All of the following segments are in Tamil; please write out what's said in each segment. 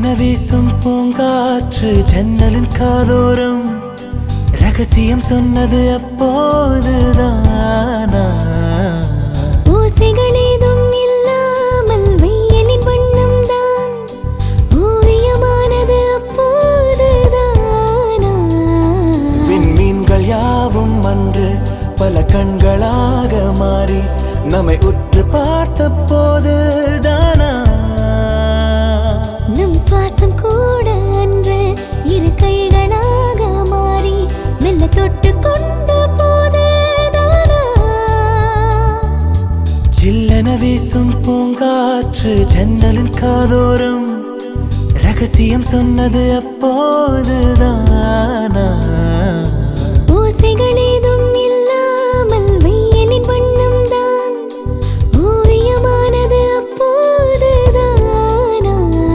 வீசும் பூங்காற்று ஜன்னலின் காதோரம் ரகசியம் சொன்னது அப்போதுதானா ஓசைகள் ஏதும் இல்லாமல் வெயிலின் வண்ணம் தான் ஓவியமானது அப்போதுதானா விண்மீன்கள் யாவும் அன்று பல கண்களாக மாறி நம்மை உற்று பார்த்த போதுதானா நம் சுவாசம் கூட அன்று இரு கைகளாக மாறி மெல்ல தொட்டு கொண்ட போதுதானா சில்லென வீசும் பூங்காற்று ஜன்னலின் காதோரம் ரகசியம் சொன்னது அப்போதுதானா ஓசைகள் ஏதும் இல்லாமல் வெயிலின் வண்ணம் தான் ஓவியமானது அப்போதுதானா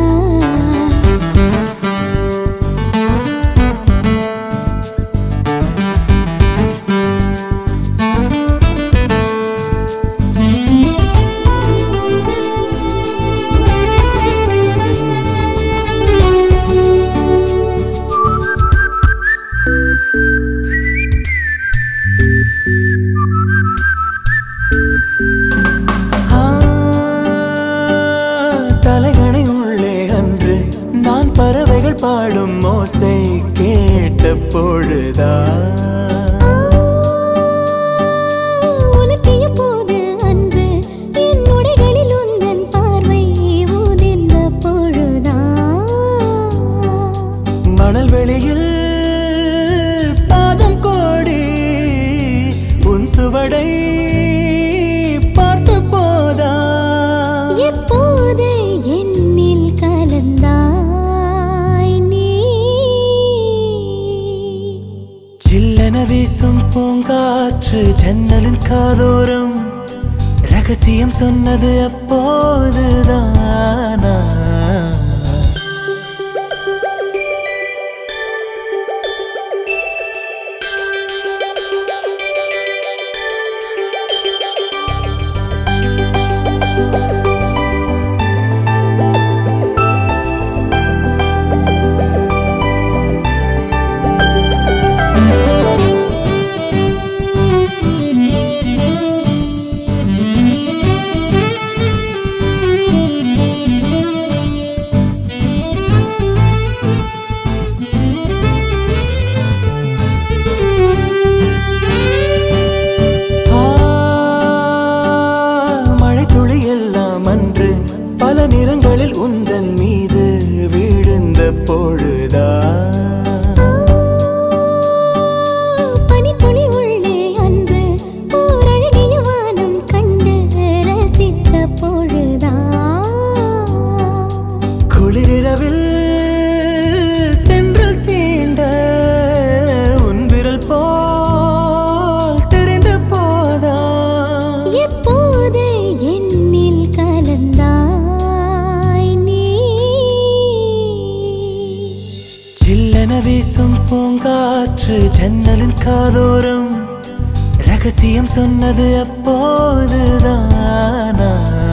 ஆ, தலைகணை உள்ளே அன்று நான் பறவைகள் பாடும் ஓசை கேட்ட பொழுதா உலர்த்திய போது அன்று என் உடைகளில் உந்தன் பார்வை ஊதிர்ந்த பொழுதா மணல் வெளியில் பாதம் கோடி உன் சுவடை பார்த்த போதா எப்போது என்னில் கலந்தாய் நீ சில்லென வீசும் பூங்காற்று ஜன்னலின் காதோரம் ரகசியம் சொன்னது அப்போதுதானா ஆ, மழைத்துளி எல்லாம் அன்று பல நிறங்களில் உந்தன் மீது விழுந்த பொழுதா பனித்துளி உள்ளே அன்று ஓரழகிய வானம் கண்டு ரசித்த பொழுதா குளிரிரவில் தென்றல் தீண்ட உன் விரல் போல் தெரிந்த போதா எப்போது என்னில் கலந்தாய் நீ சில்லென வீசும் பூங்காற்று ஜன்னலின் காதோரம் ரகசியம் சொன்னது அப்போதுதானா